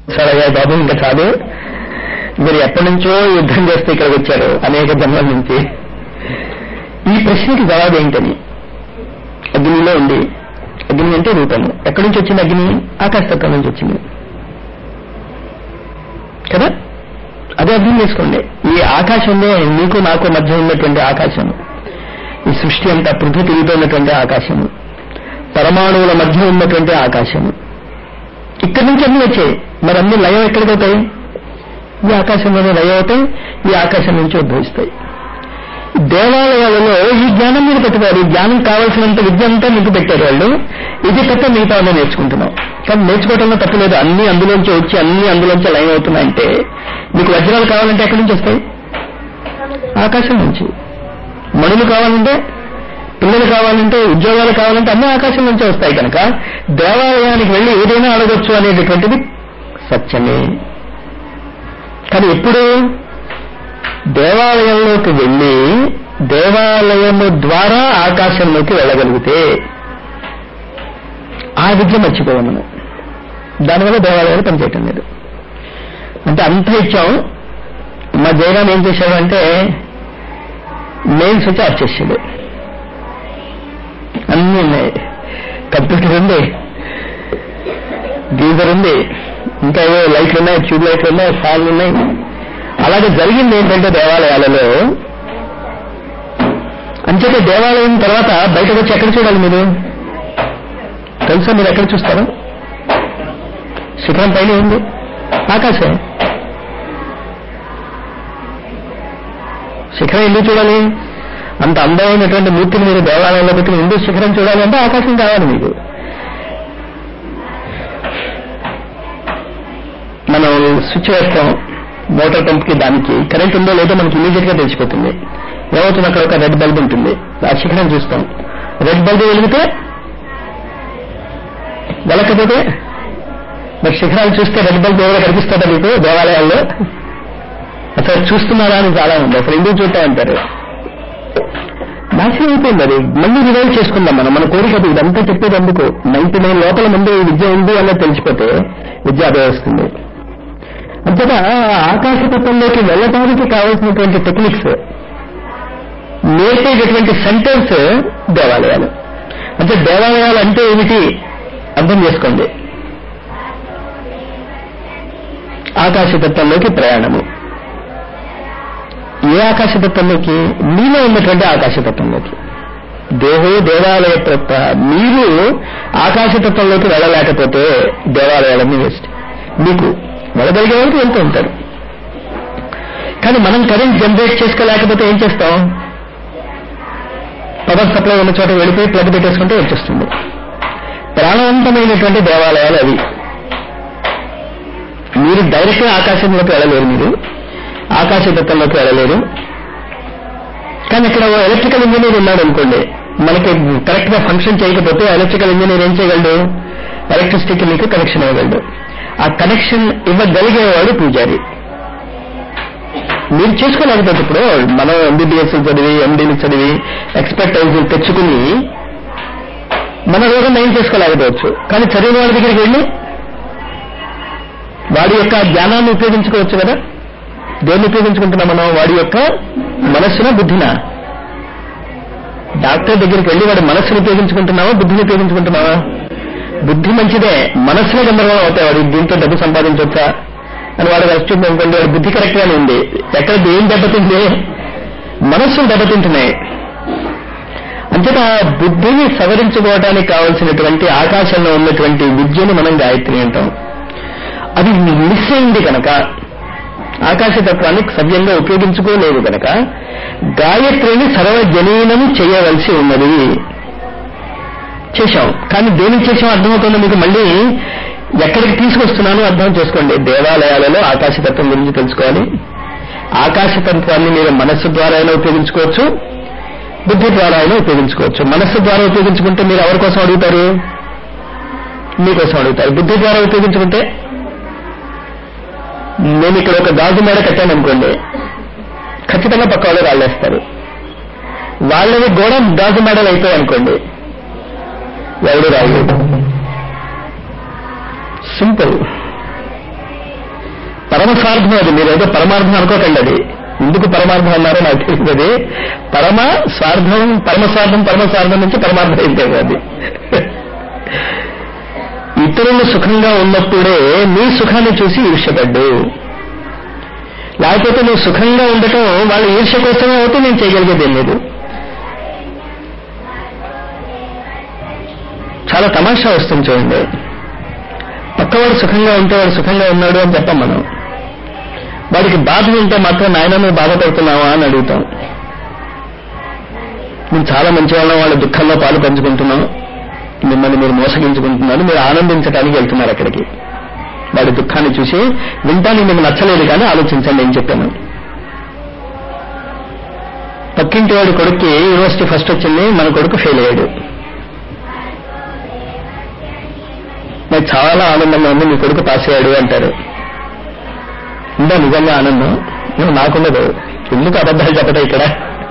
సరే బాబు ఇంకా చాలు మీరు ఎప్పటి నుంచో యుద్ధం చేస్తే ఇక్కడికి వచ్చారు అనేక జన్మల నుంచి ఈ ప్రశ్నకి జవాబు ఏంటని అగ్నిలో ఉంది అగ్ని అంటే రూపము ఎక్కడి నుంచి వచ్చింది అగ్ని ఆకాశతత్వం నుంచి వచ్చింది కదా అదే అర్థం చేసుకోండి ఈ ఆకాశంలో నీకు నాకు మధ్య ఉన్నటువంటి ఆకాశం ఈ సృష్టి అంతా పృథ్వీ తిరుగుతున్నటువంటి ఆకాశము పరమాణువుల మధ్య ఉన్నటువంటి ఆకాశము ఇక్కడి నుంచి అన్ని వచ్చాయి మరి అన్ని లయం ఎక్కడికి అవుతాయి ఈ ఆకాశంలోనే లయం అవుతాయి ఈ ఆకాశం నుంచి ఉద్భవిస్తాయి దేవాలయాలలో ఈ జ్ఞానం మీరు పెట్టుకోవాలి ఈ జ్ఞానం కావాల్సినంత విద్య అంతా మీకు పెట్టారు వాళ్ళు ఇది తప్ప మిగతా అన్నీ నేర్చుకుంటున్నాం కానీ నేర్చుకోవడంలో తప్పు లేదు అన్ని అందులోంచి వచ్చి అన్ని అందులోంచి లయం అవుతున్నాయంటే మీకు వజ్రాలు కావాలంటే ఎక్కడి నుంచి వస్తాయి ఆకాశం నుంచి మణులు కావాలంటే పిల్లలు కావాలంటే ఉద్యోగాలు కావాలంటే అన్ని ఆకాశం నుంచే వస్తాయి కనుక దేవాలయానికి వెళ్ళి ఏదైనా అడగొచ్చు అనేటటువంటిది సత్యమే కానీ ఎప్పుడు దేవాలయంలోకి వెళ్ళి దేవాలయము ద్వారా ఆకాశంలోకి వెళ్ళగలిగితే ఆ విద్య మర్చిపోయాం మనం దానివల్ల దేవాలయాలు పనిచేయటం లేదు అంటే అంత ఇచ్చాం మా జయరాం ఏం చేశాడు అంటే మెయిన్ స్విచ్ ఆఫ్ చేసాడు అన్నీ ఉన్నాయి కంప్యూటర్ ఉంది గీజర్ ఉంది ఇంకా ఏవో లైట్లు ఉన్నాయి ట్యూబ్ లైట్లు ఉన్నాయి ఫ్యాన్లు ఉన్నాయి అలాగే జరిగింది ఏంటంటే దేవాలయాలలో అంచేతే దేవాలయం తర్వాత బయటకు వచ్చి ఎక్కడ చూడాలి మీరు తెలుసా మీరు ఎక్కడ చూస్తారు శిఖరం పైన ఉంది ఆకాశం శిఖరం ఎందుకు చూడాలి అంత అందమైనటువంటి మూర్తిని మీరు దేవాలయంలో పెట్టి ఎందుకు శిఖరం చూడాలి అంటే ఆకాశం కావాలి మీకు మనం స్విచ్ వేస్తాం మోటార్ పంప్ కి దానికి కరెంట్ ఉందో లేదో మనకి ఇమీడియట్ గా తెలిసిపోతుంది ఏమవుతుంది అక్కడ ఒక రెడ్ బల్బ్ ఉంటుంది ఆ శిఖరం చూస్తాం రెడ్ బల్బ్ వెలిగితే వెలకపోతే మరి శిఖరాలు చూస్తే రెడ్ బల్బ్ ఎవరో కనిపిస్తుందా మీకు దేవాలయాల్లో అసలు చూస్తున్నారా అని చాలా ఉంది అసలు ఎందుకు చూడటం అంటారు నాశనం అయిపోయింది అది మళ్ళీ రివైవ్ చేసుకుందాం మనం మన కోరిక అది ఇదంతా చెప్పేది అందుకు నైన్టీ నైన్ లోపల ముందు ఈ విద్య ఉంది అన్నది తెలిసిపోతే విద్య అదే వస్తుంది అంతటా ఆకాశతత్వంలోకి వెళ్ళటానికి కావలసినటువంటి టెక్నిక్స్ నేర్పేటటువంటి సెంటర్స్ దేవాలయాలు అంటే దేవాలయాలు అంటే ఏమిటి అర్థం చేసుకోండి ఆకాశతత్వంలోకి ప్రయాణము ఏ ఆకాశతత్వంలోకి మీలో ఉన్నటువంటి ఆకాశతత్వంలోకి దేహో దేవాలయ తత్వ మీరు ఆకాశతత్వంలోకి వెళ్ళలేకపోతే దేవాలయాలన్నీ వేస్ట్ మీకు వెళ్ళగలిగే వరకు వెళ్తూ ఉంటారు కానీ మనం కరెంట్ జనరేట్ చేసుకోలేకపోతే ఏం చేస్తాం పవర్ సప్లై ఉన్న చోట వెళ్ళిపోయి ప్లగ్ పెట్టేసుకుంటే వచ్చేస్తుంది ప్రాణవంతమైనటువంటి దేవాలయాలు అవి మీరు డైరెక్ట్గా ఆకాశంలోకి వెళ్ళలేరు మీరు ఆకాశతత్వంలోకి వెళ్ళలేరు కానీ ఇక్కడ ఓ ఎలక్ట్రికల్ ఇంజనీర్ ఉన్నాడు అనుకోండి మనకి కరెక్ట్ గా ఫంక్షన్ చేయకపోతే ఎలక్ట్రికల్ ఇంజనీర్ ఏం చేయగలడు ఎలక్ట్రిసిటీకి మీకు కనెక్షన్ ఇవ్వగలడు ఆ కనెక్షన్ ఇవ్వగలిగేవాడు పూజారి మీరు చేసుకోలేకపోతే ఇప్పుడు మనం ఎంబీబీఎస్ చదివి ఎండీలు చదివి ఎక్స్పర్టైజ్ తెచ్చుకుని మన రోగం నయం చేసుకోలేకపోవచ్చు కానీ చదివిన వాడి దగ్గరికి వెళ్ళి వాడి యొక్క జ్ఞానాన్ని ఉపయోగించుకోవచ్చు కదా దేన్ని ఉపయోగించుకుంటున్నాం మనం వాడి యొక్క మనస్సున బుద్ధిన డాక్టర్ దగ్గరికి వెళ్ళి వాడి మనస్సును ఉపయోగించుకుంటున్నావా బుద్ధిని ఉపయోగించుకుంటున్నావా బుద్ధి మంచిదే మనస్సులో గందరగోళం అవుతాయి వాడు దీంతో డబ్బు సంపాదించవచ్చా అని వాడు వస్తుంది అనుకోండి వాడి బుద్ధి కరెక్ట్ గానే ఉంది ఎక్కడ ఏం దెబ్బతింది మనస్సును దెబ్బతింటున్నాయి అంతేత బుద్ధిని సవరించుకోవడానికి కావలసినటువంటి ఆకాశంలో ఉన్నటువంటి విద్యను మనం గాయత్రి అంటాం అది మిస్ అయింది కనుక ఆకాశతత్వాన్ని సవ్యంగా ఉపయోగించుకోలేదు కనుక గాయత్రిని సర్వజనీనం చేయవలసి ఉన్నది చేశాం కానీ దేనికి చేసాం అర్థమవుతుందో మీకు మళ్ళీ ఎక్కడికి తీసుకొస్తున్నానో అర్థం చేసుకోండి దేవాలయాలలో ఆకాశతత్వం గురించి తెలుసుకోవాలి ఆకాశతత్వాన్ని మీరు మనస్సు ద్వారా అయినా ఉపయోగించుకోవచ్చు బుద్ధి ద్వారా అయినా ఉపయోగించుకోవచ్చు మనస్సు ద్వారా ఉపయోగించుకుంటే మీరు ఎవరి కోసం అడుగుతారు మీకోసం అడుగుతారు బుద్ధి ద్వారా ఉపయోగించుకుంటే నేను ఇక్కడ ఒక గాజు మేడ కట్టాను అనుకోండి ఖచ్చితంగా పక్క వాళ్ళు రాళ్ళేస్తారు వాళ్ళవి గోడ గాజు మేడలు అయిపోయాయి అనుకోండి ఎవడు రాలేదు సింపుల్ పరమస్వార్థం అది మీరు ఏదో పరమార్థం అనుకోకండి అది ఎందుకు పరమార్థం అన్నారో నాకు తెలియదు అది పరమ స్వార్థం పరమస్వార్థం పరమస్వార్థం నుంచి పరమార్థం అయితే అది ఇతరులు సుఖంగా ఉన్నప్పుడే నీ సుఖాన్ని చూసి ఈర్ష్యపడ్డు లేకపోతే నువ్వు సుఖంగా ఉండటం వాళ్ళ ఈర్ష్య కోసమే అవుతే నేను చేయగలిగేది ఏం లేదు చాలా తమాషా వస్తుంది చూడండి పక్కవాడు సుఖంగా ఉంటే వాడు సుఖంగా ఉన్నాడు అని చెప్పం మనం వాడికి బాధ ఉంటే మాత్రం నాయన నువ్వు బాధపడుతున్నావా అని అడుగుతాం మేము చాలా మంచి వాళ్ళం వాళ్ళ దుఃఖంలో పాలు పంచుకుంటున్నాం మిమ్మల్ని మీరు మోసగించుకుంటున్నారు మీరు ఆనందించడానికి వెళ్తున్నారు అక్కడికి వాడి దుఃఖాన్ని చూసి వింటానికి మీకు నచ్చలేదు కానీ ఆలోచించండి నేను చెప్పాను పక్కింటి వాడి కొడుక్కి యూనివర్సిటీ ఫస్ట్ వచ్చింది మన కొడుకు ఫెయిల్ అయ్యాడు నాకు చాలా ఆనందంగా ఉంది మీ కొడుకు పాస్ అయ్యాడు అంటారు ఉందా నిజంగా ఆనందం నువ్వు నాకుండదు ఎందుకు అబద్ధాలు చెప్పడం ఇక్కడ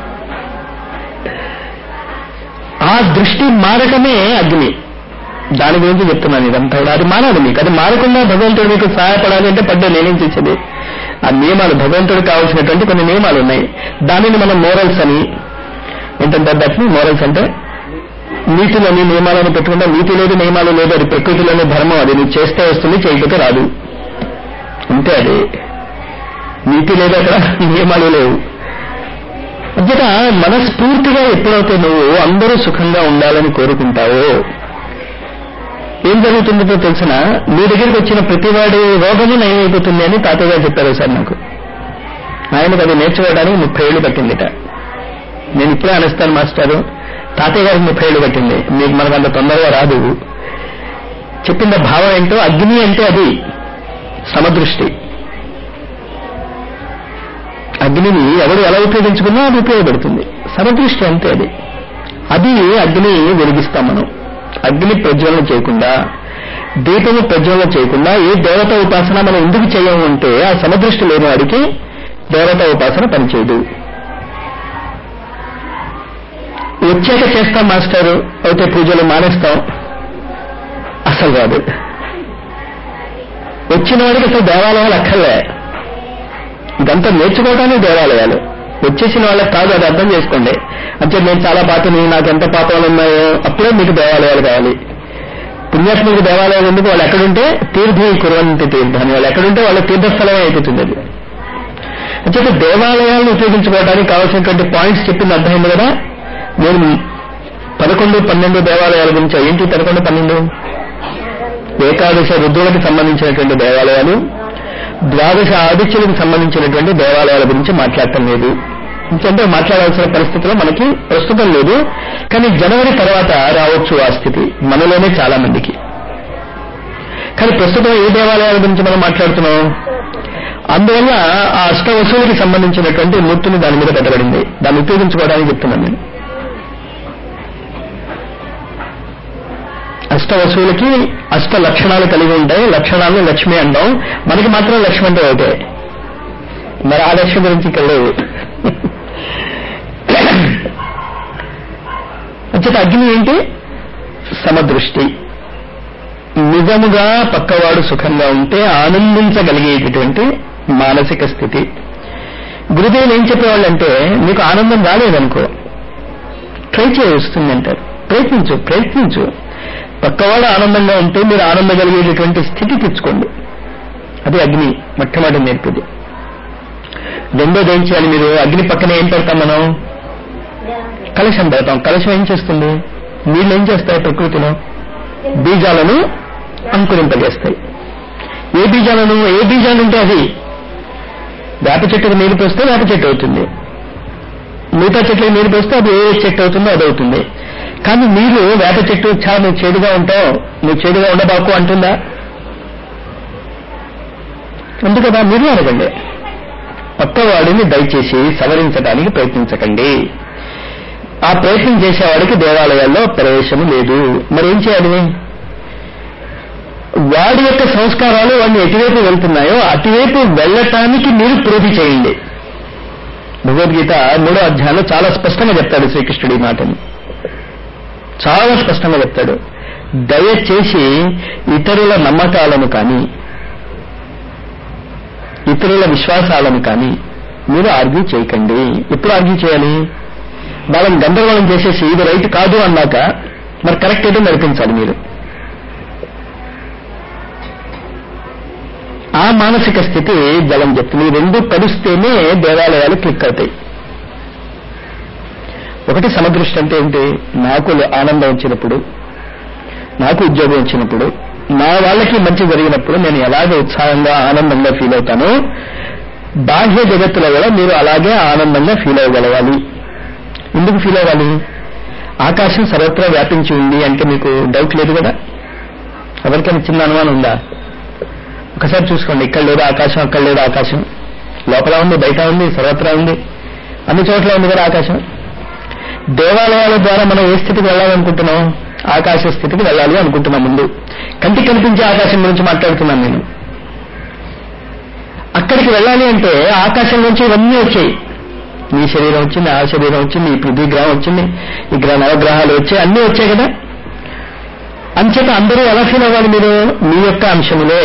ఆ దృష్టి మారకమే అగ్ని దాని గురించి చెప్తున్నాను ఇదంతా కూడా అది మారాలి మీకు అది మారకుండా భగవంతుడు మీకు సహాయపడాలి అంటే పడ్డా నేనేం చేసేది ఆ నియమాలు భగవంతుడికి కావాల్సినటువంటి కొన్ని నియమాలు ఉన్నాయి దానిని మనం మోరల్స్ అని ఏంటంటే దట్ని మోరల్స్ అంటే నీతిలోని నియమాలను పెట్టుకుంటే నీతి లేదు నియమాలు లేదు అది ప్రకృతిలోని ధర్మం అది నువ్వు చేస్తే వస్తుంది చేయకపోతే రాదు అంతే అది నీతి లేదు అక్కడ నియమాలు లేవు అంతేత మనస్ఫూర్తిగా ఎప్పుడైతే నువ్వు అందరూ సుఖంగా ఉండాలని కోరుకుంటావో ఏం జరుగుతుందో తెలిసిన నీ దగ్గరికి వచ్చిన ప్రతివాడి రోగము నయమైపోతుంది అని తాతయ్య గారు చెప్పారు సార్ నాకు ఆయనకు అది నేర్చుకోవడానికి ముప్పై ఏళ్ళు పట్టిందిట నేను ఇప్పుడే అనేస్తాను మాస్టారు తాతయ్య గారికి ముప్పై ఏళ్ళు పట్టింది మీకు మనకు అంత తొందరగా రాదు చెప్పిన భావం ఏంటో అగ్ని అంటే అది సమదృష్టి అగ్నిని ఎవడు ఎలా ఉపయోగించుకున్నా అది ఉపయోగపడుతుంది సమదృష్టి అంతే అది అది అగ్ని వెలిగిస్తాం మనం అగ్ని ప్రజ్వలన చేయకుండా దీపము ప్రజ్వలన చేయకుండా ఏ దేవత ఉపాసన మనం ఎందుకు చేయము అంటే ఆ సమదృష్టి లేని వాడికి దేవత ఉపాసన పనిచేయదు వచ్చాక చేస్తాం మాస్టారు అయితే పూజలు మానేస్తాం అసలు కాదు వచ్చిన వాడికి అసలు దేవాలయాలు అక్కర్లే ఇదంతా నేర్చుకోవడానికి దేవాలయాలు వచ్చేసిన వాళ్ళకి కాదు అది అర్థం చేసుకోండి అంటే నేను చాలా పాపని నాకు ఎంత పాపాలు ఉన్నాయో అప్పుడే మీకు దేవాలయాలు కావాలి పుణ్యాత్ములకు దేవాలయాలు ఎందుకు వాళ్ళు ఎక్కడుంటే తీర్థి కురవంతి తీర్థాన్ని వాళ్ళు ఎక్కడుంటే వాళ్ళ తీర్థస్థలమే అయిపోతుంది అది అంటే దేవాలయాలను ఉపయోగించుకోవడానికి కావాల్సినటువంటి పాయింట్స్ చెప్పింది అర్థమైంది కదా నేను పదకొండు పన్నెండు దేవాలయాల గురించి ఏంటి పదకొండు పన్నెండు ఏకాదశ రుద్రులకు సంబంధించినటువంటి దేవాలయాలు ద్వాదశ ఆదిత్యులకు సంబంధించినటువంటి దేవాలయాల గురించి మాట్లాడటం లేదు ఎందుకంటే మాట్లాడాల్సిన పరిస్థితిలో మనకి ప్రస్తుతం లేదు కానీ జనవరి తర్వాత రావచ్చు ఆ స్థితి మనలోనే చాలా మందికి కానీ ప్రస్తుతం ఏ దేవాలయాల గురించి మనం మాట్లాడుతున్నాం అందువల్ల ఆ అష్టవసువులకి సంబంధించినటువంటి మూర్తిని దాని మీద పెట్టబడింది దాన్ని ఉపయోగించుకోవడానికి చెప్తున్నాను నేను అష్ట వస్తువులకి అష్ట లక్షణాలు కలిగి ఉంటాయి లక్షణాలను లక్ష్మి అంటాం మనకి మాత్రం లక్ష్మి అంటే ఒకటే మరి ఆ లక్ష్మి గురించి ఇక్కడ లేవు అంచేత అగ్ని ఏంటి సమదృష్టి నిజముగా పక్కవాడు సుఖంగా ఉంటే ఆనందించగలిగేటటువంటి మానసిక స్థితి గురుదేవులు ఏం చెప్పేవాళ్ళంటే మీకు ఆనందం రాలేదనుకో ట్రై చేయవస్తుంది అంటారు ప్రయత్నించు ప్రయత్నించు పక్కవాడు ఆనందంగా ఉంటే మీరు ఆనందగలిగేటటువంటి స్థితి తెచ్చుకోండి అది అగ్ని మొట్టమొదటి నేర్పుది రెండోది ఏం చేయాలి మీరు అగ్ని పక్కన ఏం పెడతాం మనం కలశం పెడతాం కలశం ఏం చేస్తుంది నీళ్ళు ఏం చేస్తాయి ప్రకృతిలో బీజాలను అంకురింపజేస్తాయి ఏ బీజాలను ఏ బీజాలు ఉంటే అది వేప చెట్టుకు నీరు పోస్తే వేప చెట్టు అవుతుంది మిగతా చెట్లకు నీరు పోస్తే అది ఏ చెట్టు అవుతుందో అది అవుతుంది కానీ మీరు వేప చెట్టు చా నువ్వు చేదుగా ఉంటావు నువ్వు చేదుగా ఉండబాకు అంటుందా అందు కదా మీరు అడగండి పక్కవాడిని దయచేసి సవరించడానికి ప్రయత్నించకండి ఆ ప్రయత్నం చేసేవాడికి దేవాలయాల్లో ప్రవేశము లేదు మరి ఏం చేయాలి వాడి యొక్క సంస్కారాలు వాడిని ఎటువైపు వెళ్తున్నాయో అటువైపు వెళ్ళటానికి మీరు ప్రోధి చేయండి భగవద్గీత మూడో అధ్యాయంలో చాలా స్పష్టంగా చెప్తాడు శ్రీకృష్ణుడి ఈ మాటని చాలా స్పష్టంగా చెప్తాడు దయచేసి ఇతరుల నమ్మకాలను కానీ ఇతరుల విశ్వాసాలను కానీ మీరు ఆర్గ్యూ చేయకండి ఎప్పుడు ఆర్గ్యూ చేయాలి వాళ్ళని గందరగోళం చేసేసి ఇది రైట్ కాదు అన్నాక మరి కరెక్ట్ ఏదో నడిపించాలి మీరు ఆ మానసిక స్థితి జలం చెప్తుంది ఈ రెండు కలిస్తేనే దేవాలయాలు క్లిక్ అవుతాయి ఒకటి సమదృష్టి అంటే ఏంటి నాకు ఆనందం వచ్చినప్పుడు నాకు ఉద్యోగం వచ్చినప్పుడు నా వాళ్ళకి మంచి జరిగినప్పుడు నేను ఎలాగ ఉత్సాహంగా ఆనందంగా ఫీల్ అవుతానో బాహ్య జగత్తులో కూడా మీరు అలాగే ఆనందంగా ఫీల్ అవ్వగలగాలి ఎందుకు ఫీల్ అవ్వాలి ఆకాశం సర్వత్రా వ్యాపించి ఉంది అంటే మీకు డౌట్ లేదు కదా ఎవరికైనా చిన్న అనుమానం ఉందా ఒకసారి చూసుకోండి ఇక్కడ లేదు ఆకాశం అక్కడ లేదు ఆకాశం లోపల ఉంది బయట ఉంది సర్వత్రా ఉంది అన్ని చోట్ల ఉంది కదా ఆకాశం దేవాలయాల ద్వారా మనం ఏ స్థితికి వెళ్ళాలనుకుంటున్నాం ఆకాశ స్థితికి వెళ్ళాలి అనుకుంటున్నాం ముందు కంటికి కనిపించే ఆకాశం గురించి మాట్లాడుతున్నాను నేను అక్కడికి వెళ్ళాలి అంటే ఆకాశం నుంచి ఇవన్నీ వచ్చాయి నీ శరీరం వచ్చింది ఆ శరీరం వచ్చింది ఈ పృథ్వీ గ్రహం వచ్చింది ఈ గ్రహ నవగ్రహాలు వచ్చాయి అన్నీ వచ్చాయి కదా అంచేత అందరూ ఎలా ఫీల్ అవ్వాలి మీరు మీ యొక్క అంశములే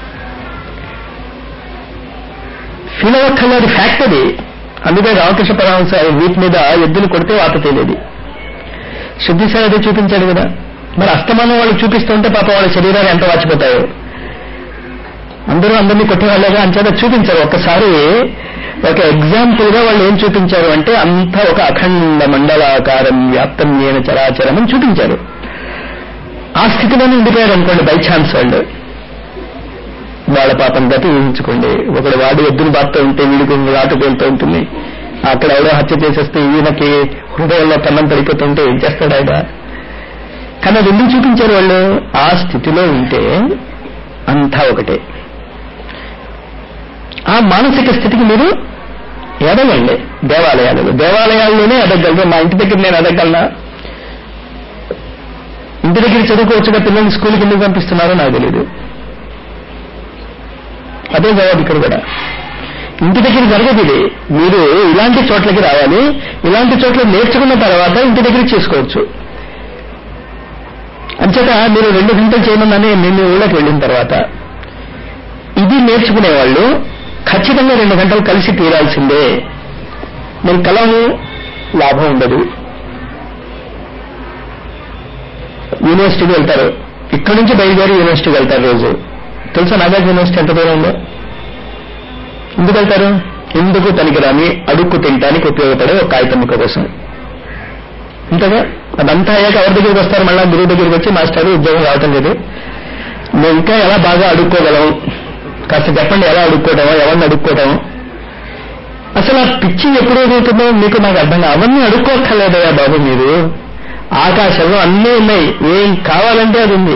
ఫీల్ అవ్వక్కర్లేదు ఫ్యాక్ట్ అది అందుకే రామకృష్ణ పరమహంస వీటి మీద ఎద్దులు కొడితే వాత తెలియదు శుద్ధిసారి అదే చూపించాడు కదా మరి అస్తమానం వాళ్ళు చూపిస్తుంటే పాప వాళ్ళ శరీరాలు ఎంత వాచిపోతాయో అందరూ అందరినీ కొట్టేవాళ్ళగా అంచేత చూపించారు ఒక్కసారి ఒక ఎగ్జాంపుల్ గా వాళ్ళు ఏం చూపించారు అంటే అంతా ఒక అఖండ మండలాకారం వ్యాప్తం ఏన చరాచరం అని చూపించారు ఆ స్థితిలోనే ఉండిపోయారు అనుకోండి బై ఛాన్స్ వాళ్ళు వాళ్ళ పాపం గతి ఊహించుకోండి ఒకడు వాడు ఎద్దును బాగుతూ ఉంటే వీడికి రాటు పేలుతూ ఉంటుంది అక్కడ ఎవడో హత్య చేసేస్తే ఈయనకి హృదయంలో కన్నం పడిపోతుంటే ఏం చేస్తాడు ఆయన కానీ అది ఎందుకు చూపించారు వాళ్ళు ఆ స్థితిలో ఉంటే అంతా ఒకటే ఆ మానసిక స్థితికి మీరు ఎదగండి దేవాలయాలలో దేవాలయాల్లోనే ఎదగలరు మా ఇంటి దగ్గర నేను ఎదగలనా ఇంటి దగ్గర చదువుకోవచ్చుగా పిల్లల్ని స్కూల్కి ఎందుకు పంపిస్తున్నారో నాకు తెలియదు అదే జవాబు ఇక్కడ కూడా ఇంటి దగ్గర జరగదు ఇది మీరు ఇలాంటి చోట్లకి రావాలి ఇలాంటి చోట్ల నేర్చుకున్న తర్వాత ఇంటి దగ్గర చేసుకోవచ్చు అంచేత మీరు రెండు గంటలు చేయమని నేను ఊళ్ళకి వెళ్ళిన తర్వాత ఇది నేర్చుకునే వాళ్ళు ఖచ్చితంగా రెండు గంటలు కలిసి తీరాల్సిందే మీరు కలము లాభం ఉండదు యూనివర్సిటీకి వెళ్తారు ఇక్కడి నుంచి బయలుదేరి యూనివర్సిటీకి వెళ్తారు రోజు తెలుసా నాగార్జున యూనివర్సిటీ ఎంత దూరం ఉందో ఎందుకు వెళ్తారు ఎందుకు తనికిరాని అడుక్కు తినడానికి ఉపయోగపడే ఒక కాగితం ముక్క కోసం అంతగా అదంతా అయ్యాక ఎవరి దగ్గరికి వస్తారు మళ్ళా గురువు దగ్గరికి వచ్చి మాస్టర్ ఉద్యోగం రావటం లేదు మేము ఇంకా ఎలా బాగా అడుక్కోగలం కాస్త చెప్పండి ఎలా అడుక్కోవటమో ఎవరిని అడుక్కోవటం అసలు ఆ పిచ్చి ఎప్పుడు ఎదుగుతుందో మీకు నాకు అర్థం కాదు అవన్నీ అడుక్కోక్కర్లేదయ్యా బాబు మీరు ఆకాశంలో అన్నీ ఉన్నాయి ఏం కావాలంటే అది ఉంది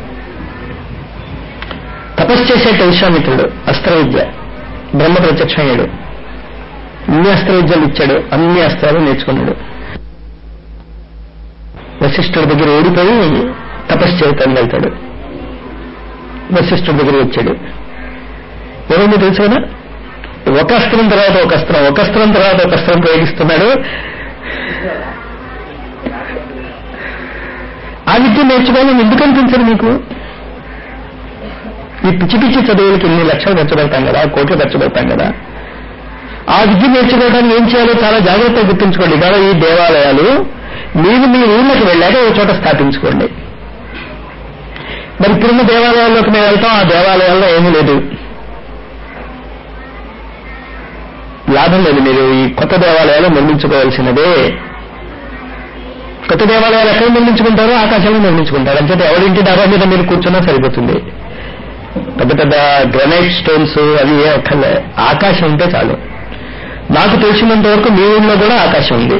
తపస్సు చేసేట విశ్వామిత్రుడు అస్త్ర విద్య బ్రహ్మ ప్రత్యక్షమయ్యాడు అన్ని అస్త్ర విద్యలు ఇచ్చాడు అన్ని అస్త్రాలు నేర్చుకున్నాడు వశిష్ఠుడి దగ్గర ఓడిపోయి తపస్సు చేయటానికి వెళ్తాడు వశిష్ఠుడి దగ్గర వచ్చాడు ఏమైంది తెలుసు కదా ఒక అస్త్రం తర్వాత ఒక అస్త్రం ఒక అస్త్రం తర్వాత ఒక అస్త్రం ప్రయోగిస్తున్నాడు ఆ విద్య నేర్చుకోవాలని ఎందుకు అనిపించదు మీకు ఈ పిచ్చి పిచ్చి చదువులకి ఇన్ని లక్షలు ఖర్చు పెడతాం కదా కోట్లు ఖర్చు పెడతాం కదా ఆ విద్య నేర్చుకోవడానికి ఏం చేయాలో చాలా జాగ్రత్తగా గుర్తుంచుకోండి కదా ఈ దేవాలయాలు మీరు మీ ఊళ్ళకి వెళ్ళాక ఒక చోట స్థాపించుకోండి మరి ఇప్పుడున్న దేవాలయాల్లోకి మేము వెళ్తాం ఆ దేవాలయాల్లో ఏమీ లేదు లాభం లేదు మీరు ఈ కొత్త దేవాలయాలు నిర్మించుకోవాల్సినదే కొత్త దేవాలయాలు ఎక్కడ నిర్మించుకుంటారో ఆకాశంలో నిర్మించుకుంటారు అంచేత ఎవరింటి డాబా మీద మీరు కూర్చున్నా సరిపోతుంది పెద్ద పెద్ద గ్రనైట్ స్టోన్స్ అవి ఏ అక్కర్లే ఆకాశం ఉంటే చాలు నాకు తెలిసినంత వరకు మీ ఊళ్ళో కూడా ఆకాశం ఉంది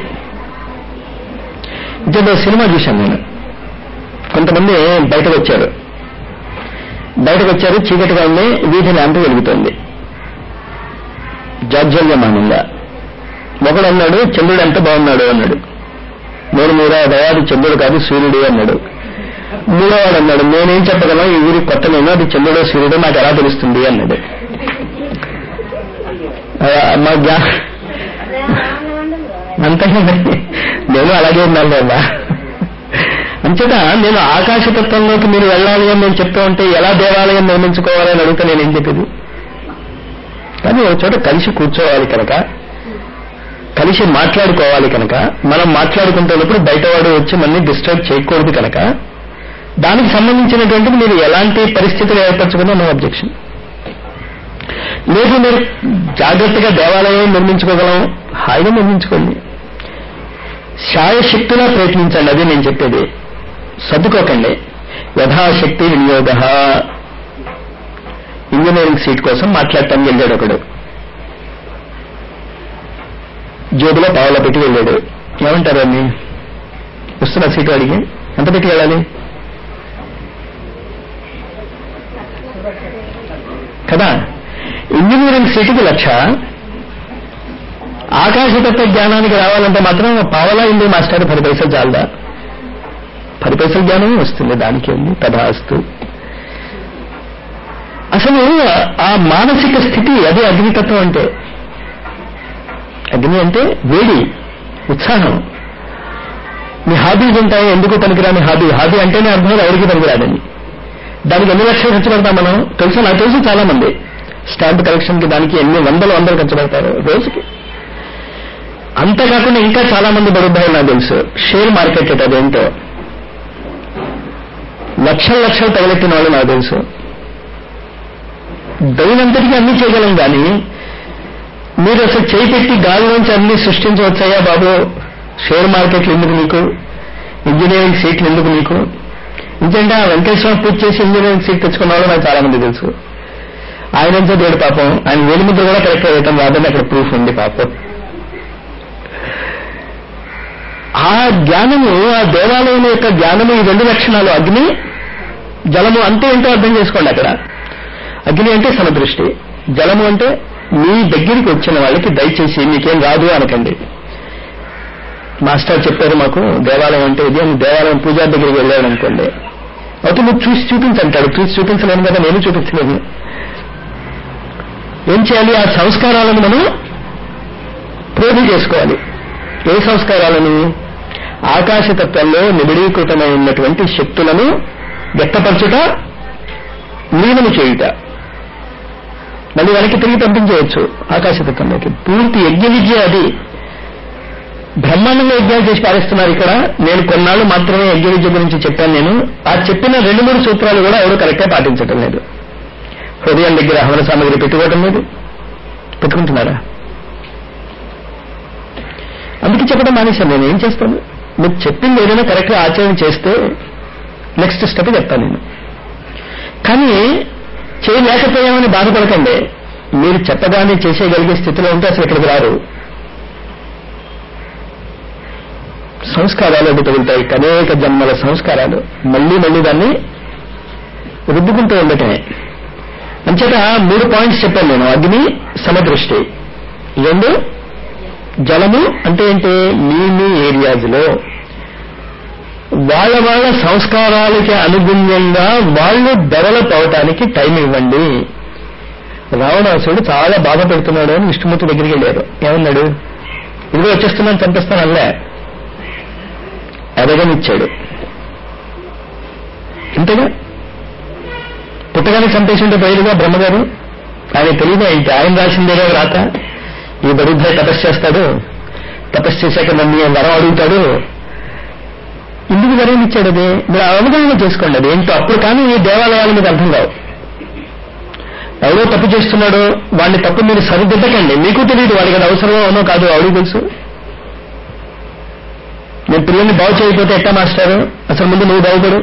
ఇంకేదో సినిమా చూశాను నేను కొంతమంది బయటకు వచ్చారు బయటకు వచ్చారు చీకటిగా ఉంది వీధి ల్యాంపు వెలుగుతోంది జాజ్వల్యమానంగా ఒకడు అన్నాడు చంద్రుడు ఎంత బాగున్నాడు అన్నాడు నేను మీరా దయాది చంద్రుడు కాదు సూర్యుడు అన్నాడు మూడోవాడు అన్నాడు నేనేం చెప్పగలను ఈ ఊరికి కొత్త నేను అది చంద్రుడో సూర్యుడో నాకు ఎలా తెలుస్తుంది అన్నాడు మా జ్ఞా అంతే నేను అలాగే ఉన్నాను లేదా అంచేత నేను ఆకాశతత్వంలోకి మీరు వెళ్ళాలి అని నేను చెప్తూ ఉంటే ఎలా దేవాలయం నిర్మించుకోవాలని అడిగితే నేనేం చెప్పేది కానీ ఒక చోట కలిసి కూర్చోవాలి కనుక కలిసి మాట్లాడుకోవాలి కనుక మనం మాట్లాడుకుంటున్నప్పుడు బయటవాడు వచ్చి మనని డిస్టర్బ్ చేయకూడదు కనుక దానికి సంబంధించినటువంటిది మీరు ఎలాంటి పరిస్థితులు ఏర్పరచుకున్నా నో అబ్జెక్షన్ లేదు మీరు జాగ్రత్తగా దేవాలయం నిర్మించుకోగలం హాయిగా నిర్మించుకోండి శాయశక్తిలా ప్రయత్నించండి అది నేను చెప్పేది సర్దుకోకండి యథాశక్తి వినియోగ ఇంజనీరింగ్ సీట్ కోసం మాట్లాడటానికి వెళ్ళాడు ఒకడు జోబులో పావులో పెట్టి వెళ్ళాడు ఏమంటారు అన్ని వస్తున్న సీటు అడిగి ఎంత పెట్టి వెళ్ళాలి కదా ఇంజనీరింగ్ సీటుకి లక్ష ఆకాశతత్వ జ్ఞానానికి రావాలంటే మాత్రం పావలా ఇంది మాస్టర్ పది పైసలు చాలదా పది పైసల జ్ఞానం వస్తుంది దానికి ఉంది తథాస్తు అసలు ఆ మానసిక స్థితి అదే అగ్నితత్వం అంటే అగ్ని అంటే వేడి ఉత్సాహం మీ హాబీస్ ఉంటాయి ఎందుకు పనికిరాని హాబీ హాబీ అంటేనే అర్థం ఎవరికి పనికిరాదని దానికి ఎన్ని లక్షలు ఖర్చు పెడతాం మనం తెలుసు నాకు తెలుసు చాలా మంది స్టాంప్ కలెక్షన్కి దానికి ఎన్ని వందలు వందలు ఖర్చు పెడతారు రోజుకి అంతేకాకుండా ఇంకా చాలా మంది బడుద్దాయి నాకు తెలుసు షేర్ మార్కెట్ అంటే అదేంటో లక్షల లక్షలు తగలెట్టిన వాళ్ళు నాకు తెలుసు దైనంతటికి అన్ని చేయగలం కానీ మీరు అసలు చేయి పెట్టి గాలిలోంచి అన్ని సృష్టించవచ్చాయా బాబు షేర్ మార్కెట్లు ఎందుకు నీకు ఇంజనీరింగ్ సీట్లు ఎందుకు నీకు ఎందుకంటే ఆ వెంకటేశ్వర పూజ చేసి ఇంజనీరింగ్ సీట్ తెచ్చుకున్న వాళ్ళు నాకు చాలా మంది తెలుసు ఆయన ఎంత దేవుడు పాపం ఆయన వేలి ముద్ర కూడా కరెక్ట్ వేయటం రాదని అక్కడ ప్రూఫ్ ఉంది పాపం ఆ జ్ఞానము ఆ దేవాలయం యొక్క జ్ఞానము ఈ రెండు లక్షణాలు అగ్ని జలము అంతే ఏంటో అర్థం చేసుకోండి అక్కడ అగ్ని అంటే సమదృష్టి జలము అంటే మీ దగ్గరికి వచ్చిన వాళ్ళకి దయచేసి మీకేం రాదు అనకండి మాస్టర్ చెప్పారు మాకు దేవాలయం అంటే ఇది అని దేవాలయం పూజారి దగ్గరికి వెళ్ళాడు అనుకోండి అయితే నువ్వు చూసి చూపించంటాడు చూసి చూపించలేను కదా నేను చూపించలేను ఏం చేయాలి ఆ సంస్కారాలను మనం ప్రోధి చేసుకోవాలి ఏ సంస్కారాలను ఆకాశతత్వంలో నిబిడీకృతమై ఉన్నటువంటి శక్తులను వ్యక్తపరచుట లీనము చేయుట మళ్ళీ వెనక్కి తిరిగి పంపించవచ్చు ఆకాశతత్వంలోకి పూర్తి యజ్ఞ విద్య అది బ్రహ్మాండంగా యజ్ఞాలు చేసి పాలిస్తున్నారు ఇక్కడ నేను కొన్నాళ్ళు మాత్రమే యజ్ఞ విద్య గురించి చెప్పాను నేను ఆ చెప్పిన రెండు మూడు సూత్రాలు కూడా ఎవరు కరెక్ట్గా పాటించటం లేదు హృదయం దగ్గర హవన సామగ్రి పెట్టుకోవటం లేదు పెట్టుకుంటున్నారా అందుకే చెప్పడం మానేశాను నేను ఏం చేస్తాను మీరు చెప్పింది ఏదైనా కరెక్ట్గా ఆచరణ చేస్తే నెక్స్ట్ స్టెప్ చెప్తాను నేను కానీ చేయలేకపోయామని బాధపడకండి మీరు చెప్పగానే చేసేయగలిగే స్థితిలో ఉంటే అసలు ఇక్కడికి రారు సంస్కారాలు అడ్డు తగులుతాయి అనేక జన్మల సంస్కారాలు మళ్ళీ మళ్ళీ దాన్ని రుద్దుకుంటూ ఉండటమే అంచేత మూడు పాయింట్స్ చెప్పాను నేను అగ్ని సమదృష్టి రెండు జలము అంటే ఏంటి మీ మీ ఏరియాస్లో వాళ్ళ వాళ్ళ సంస్కారాలకి అనుగుణ్యంగా వాళ్ళు డెవలప్ అవటానికి టైం ఇవ్వండి రావణాసుడు చాలా బాధ పెడుతున్నాడు అని విష్ణుమూర్తి దగ్గరికి వెళ్ళారు ఏమన్నాడు ఇదిగో వచ్చేస్తున్నాను చంపేస్తాను అల్లే ఎదగనిచ్చాడు అంతేగా పుట్టగానే చంపేసి ఉంటే బయలుగా బ్రహ్మగారు ఆయన తెలియదు ఇంత ఆయన రాసిందేగా రాత ఈ బరుద్ధాయి తపస్సు చేస్తాడు తపస్సు చేశాక నన్ను వరం అడుగుతాడు ఇందుకు వరం ఇచ్చాడు అది మీరు అవగాహన చేసుకోండి అది ఏంటో అప్పుడు కానీ ఈ దేవాలయాలు మీకు అర్థం కావు ఎవరో తప్పు చేస్తున్నాడో వాడిని తప్పు మీరు సరిదిద్దకండి మీకు తెలియదు వాడికి అది అవసరమో అవునో కాదు అవడికి తెలుసు నేను పిల్లల్ని బాగు చేయకపోతే ఎట్టా మాస్టారు అసలు ముందు నువ్వు బాగుపడు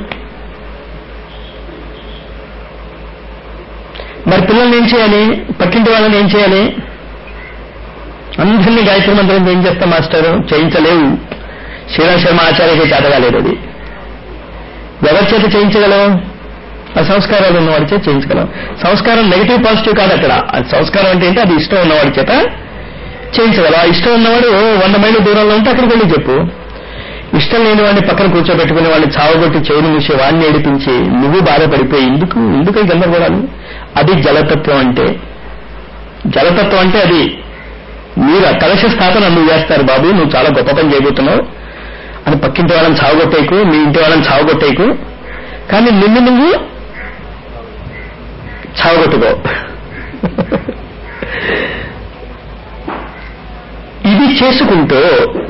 మరి పిల్లల్ని ఏం చేయాలి పక్కింటి వాళ్ళని ఏం చేయాలి అందరినీ గాయత్రి మంత్రం ఏం చేస్తాం మాస్టారు చేయించలేవు శ్రీరామ్ శర్మ ఆచార్యకి చేతగాలేదు అది ఎవరి చేత చేయించగలం ఆ సంస్కారాలు ఉన్నవాడి చేత చేయించగలం సంస్కారం నెగిటివ్ పాజిటివ్ కాదు అక్కడ ఆ సంస్కారం అంటే ఏంటి అది ఇష్టం ఉన్నవాడి చేత చేయించగలం ఆ ఇష్టం ఉన్నవాడు వంద మైళ్ళ దూరంలో ఉంటే అక్కడికి వెళ్ళి చెప్పు ఇష్టం లేని వాడిని పక్కన కూర్చోబెట్టుకుని వాడిని చావగొట్టి చెవులు మూసి వాడిని ఏడిపించి నువ్వు బాధపడిపోయి ఎందుకు ఎందుకు ఈ గందరగోళాలు అది జలతత్వం అంటే జలతత్వం అంటే అది మీరు ఆ కలశ స్థాపన నువ్వు చేస్తారు బాబు నువ్వు చాలా గొప్ప పని చేయబోతున్నావు అని పక్కింటి వాళ్ళని చావగొట్టేకు మీ ఇంటి వాళ్ళని చావగొట్టేకు కానీ నిన్ను నువ్వు చావగొట్టుకో చేసుకుంటూ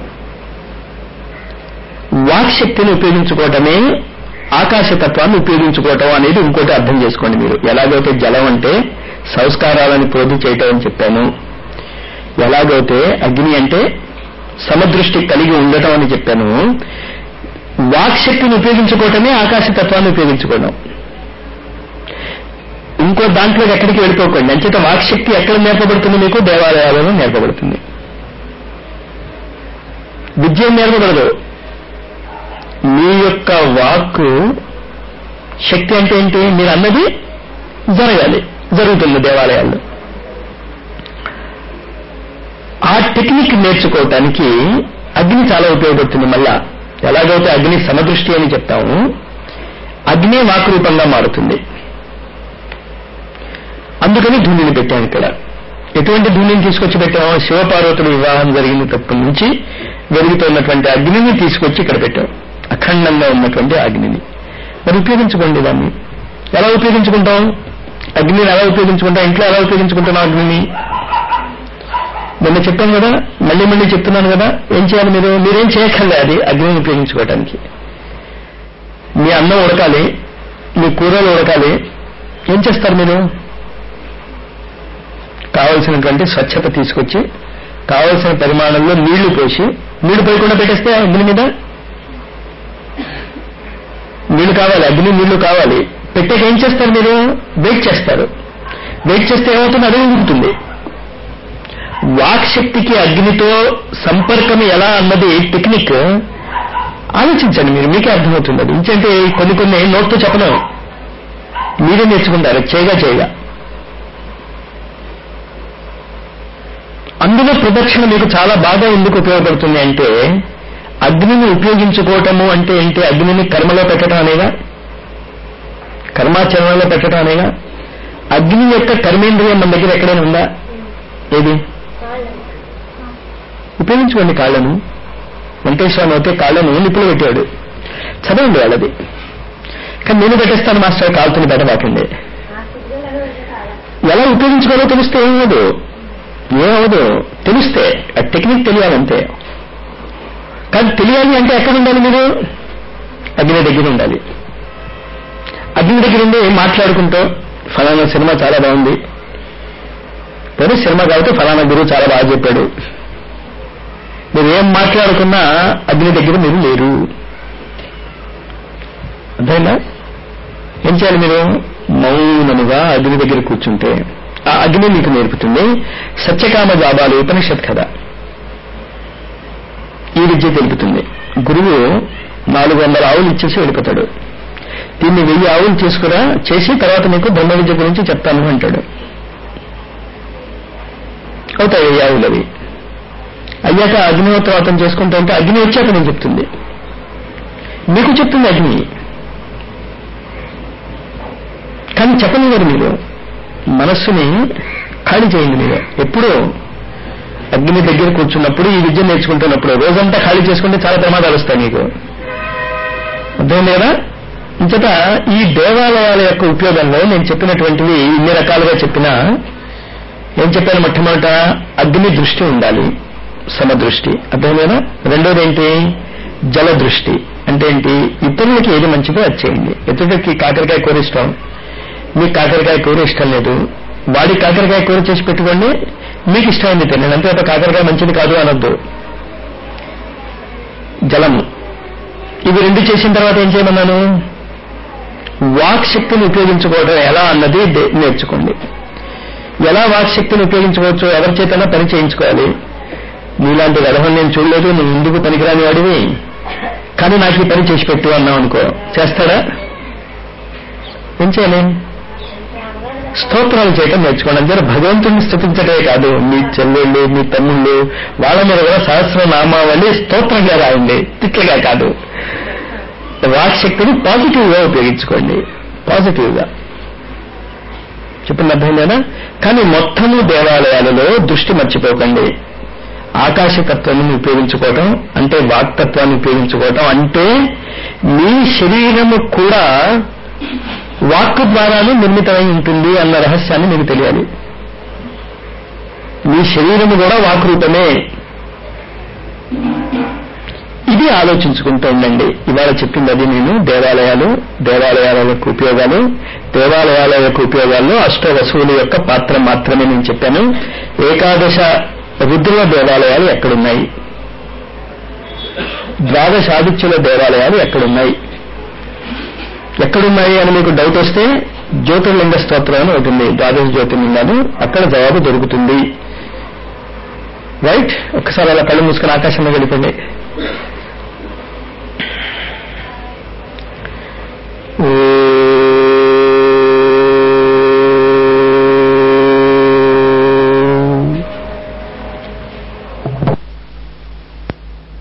వాక్శక్తిని ఉపయోగించుకోవటమే ఆకాశతత్వాన్ని ఉపయోగించుకోవటం అనేది ఇంకోటి అర్థం చేసుకోండి మీరు ఎలాగైతే జలం అంటే సంస్కారాలను పోదు చేయటం అని చెప్పాను ఎలాగైతే అగ్ని అంటే సమదృష్టి కలిగి ఉండటం అని చెప్పాను వాక్శక్తిని ఉపయోగించుకోవటమే ఆకాశతత్వాన్ని ఉపయోగించుకోవడం ఇంకో దాంట్లో ఎక్కడికి వెళ్ళిపోకండి అంచేత వాక్శక్తి ఎక్కడ నేర్పబడుతుంది మీకు దేవాలయాలలో నేర్పబడుతుంది విద్య ఏం నేర్పబడదు మీ యొక్క వాక్ శక్తి అంటే ఏంటి మీరు అన్నది జరగాలి జరుగుతుంది దేవాలయాల్లో ఆ టెక్నిక్ నేర్చుకోవటానికి అగ్ని చాలా ఉపయోగపడుతుంది మళ్ళా ఎలాగైతే అగ్ని సమదృష్టి అని చెప్తాము అగ్ని వాక్ రూపంగా మారుతుంది అందుకని ధూళిని పెట్టాను ఇక్కడ ఎటువంటి ధూళిని తీసుకొచ్చి పెట్టాము శివపార్వతుల వివాహం జరిగిన తప్పటి నుంచి వెలుగుతున్నటువంటి అగ్నిని తీసుకొచ్చి ఇక్కడ పెట్టాం అఖండంగా ఉన్నటువంటి అగ్నిని మరి ఉపయోగించుకోండి దాన్ని ఎలా ఉపయోగించుకుంటాం అగ్నిని ఎలా ఉపయోగించుకుంటాం ఇంట్లో ఎలా ఉపయోగించుకుంటున్నాం అగ్నిని నిన్న చెప్పాను కదా మళ్ళీ మళ్ళీ చెప్తున్నాను కదా ఏం చేయాలి మీరు మీరేం చేయక్కర్లే అది అగ్నిని ఉపయోగించుకోవటానికి మీ అన్నం ఉడకాలి మీ కూరలు ఉడకాలి ఏం చేస్తారు మీరు కావలసినటువంటి స్వచ్ఛత తీసుకొచ్చి కావలసిన పరిమాణంలో నీళ్లు పోసి నీళ్లు పోయకుండా పెట్టేస్తే అగ్ని మీద నీళ్లు కావాలి అగ్ని నీళ్లు కావాలి పెట్టాక ఏం చేస్తారు మీరు వెయిట్ చేస్తారు వెయిట్ చేస్తే ఏమవుతుంది అదే ఉంటుంది వాక్ శక్తికి అగ్నితో సంపర్కం ఎలా అన్నది టెక్నిక్ ఆలోచించండి మీరు మీకే అర్థమవుతుంది అది ఇంకంటే కొన్ని కొన్ని నోట్తో చెప్పలేము మీరే నేర్చుకుంటారు చేయగా చేయగా అందులో ప్రదక్షిణ మీకు చాలా బాగా ఎందుకు ఉపయోగపడుతుంది అంటే అగ్నిని ఉపయోగించుకోవటము అంటే ఏంటి అగ్నిని కర్మలో పెట్టడం అనేగా కర్మాచరణలో పెట్టడం అనేగా అగ్ని యొక్క కర్మేంద్రియం మన దగ్గర ఎక్కడైనా ఉందా ఏది ఉపయోగించుకోండి కాళ్ళను వెంకటేశ్వరం అయితే కాళ్ళను నిప్పులు పెట్టాడు చదవండి వాళ్ళది కానీ నేను పెట్టేస్తాను మాస్టర్ కాలుతుని పెట్టబాకండి ఎలా ఉపయోగించుకోవాలో తెలిస్తే ఏమవదు ఏమవదు తెలిస్తే ఆ టెక్నిక్ తెలియాలంతే కానీ తెలియాలి అంటే ఎక్కడ ఉండాలి మీరు అగ్ని దగ్గర ఉండాలి అగ్ని దగ్గర ఉండి మాట్లాడుకుంటూ ఫలానా సినిమా చాలా బాగుంది కానీ సినిమా కాబట్టి ఫలానా గురువు చాలా బాగా చెప్పాడు మీరు ఏం మాట్లాడుకున్నా అగ్ని దగ్గర మీరు లేరు అర్థమైందా ఏం చేయాలి మీరు మౌనముగా అగ్ని దగ్గర కూర్చుంటే ఆ అగ్ని మీకు నేర్పుతుంది సత్యకామ జాబాలు ఉపనిషత్ కథ ఈ విద్య తెలుపుతుంది గురువు నాలుగు వందల ఆవులు ఇచ్చేసి వెళ్ళిపోతాడు దీన్ని వెయ్యి ఆవులు చేసుకురా చేసి తర్వాత నీకు బ్రహ్మ విద్య గురించి చెప్తాను అంటాడు అవుతాయి వెయ్యి ఆవులు అవి అయ్యాక అగ్నిహోత్రవాతం చేసుకుంటూ ఉంటే అగ్ని వచ్చాక నేను చెప్తుంది మీకు చెప్తుంది అగ్ని కానీ చెప్పలేరు మీరు మనస్సుని ఖాళీ చేయండి మీరు ఎప్పుడూ అగ్ని దగ్గర కూర్చున్నప్పుడు ఈ విద్య నేర్చుకుంటున్నప్పుడు రోజంతా ఖాళీ చేసుకుంటే చాలా ప్రమాదాలు వస్తాయి మీకు అర్థమైంది కదా ఇంతట ఈ దేవాలయాల యొక్క ఉపయోగంలో నేను చెప్పినటువంటివి ఇన్ని రకాలుగా చెప్పినా ఏం చెప్పాను మొట్టమొదట అగ్ని దృష్టి ఉండాలి సమదృష్టి అర్థమైనా రెండోది ఏంటి జల దృష్టి అంటే ఏంటి ఇతరులకి ఏది మంచిదో అది చేయండి ఇతరులకి కాకరకాయ కూర ఇష్టం మీకు కాకరకాయ కూర ఇష్టం లేదు వాడి కాకరకాయ కూర చేసి పెట్టుకోండి మీకు ఇష్టమైంది తినండి అంతే తప్ప కాకరకాయ మంచిది కాదు అనొద్దు జలము ఇవి రెండు చేసిన తర్వాత ఏం చేయమన్నాను వాక్ శక్తిని ఉపయోగించుకోవడం ఎలా అన్నది దే- నేర్చుకోండి ఎలా వాక్ శక్తిని ఉపయోగించుకోవచ్చు ఎవరి చేతనా పని చేయించుకోవాలి నీలాంటి వ్యవహారం నేను చూడలేదు నువ్వు ఎందుకు పనికిరాని వాడివి కానీ నాకు ఈ పని చేసి పెట్టు అన్నావు అనుకో చేస్తాడా ఏం చేయాలి స్తోత్రాలు చేయటం నేర్చుకోండి అంటే భగవంతుడిని స్థుతించటమే కాదు మీ చెల్లెళ్ళు మీ తమ్ముళ్ళు వాళ్ళ మీద కూడా సహస్ర నామావళి స్తోత్రంగా రాయండి తిట్లగా కాదు వాక్శక్తిని పాజిటివ్ గా ఉపయోగించుకోండి పాజిటివ్ గా చెప్పిన అర్థమైందేనా కానీ మొత్తము దేవాలయాలలో దృష్టి మర్చిపోకండి ఆకాశతత్వాన్ని ఉపయోగించుకోవటం అంటే వాక్తత్వాన్ని ఉపయోగించుకోవటం అంటే మీ శరీరము కూడా వాక్ ద్వారానే నిర్మితమై ఉంటుంది అన్న రహస్యాన్ని మీకు తెలియాలి మీ శరీరము కూడా వాక్ రూపమే ఇది ఆలోచించుకుంటూ ఉండండి ఇవాళ చెప్పింది అది నేను దేవాలయాలు దేవాలయాల యొక్క ఉపయోగాలు దేవాలయాల యొక్క ఉపయోగాల్లో అష్ట వసువుల యొక్క పాత్ర మాత్రమే నేను చెప్పాను ఏకాదశ రుద్రుల దేవాలయాలు ఎక్కడున్నాయి ద్వాదశ ఆదిత్యుల దేవాలయాలు ఎక్కడున్నాయి ఎక్కడున్నాయి అని మీకు డౌట్ వస్తే జ్యోతిర్లింగ స్తోత్రం అని ఒకటి ఉంది ద్వాదశ జ్యోతిర్లింగాలు అక్కడ జవాబు దొరుకుతుంది రైట్ ఒక్కసారి అలా కళ్ళు మూసుకుని ఆకాశంలో వెళ్ళిపోండి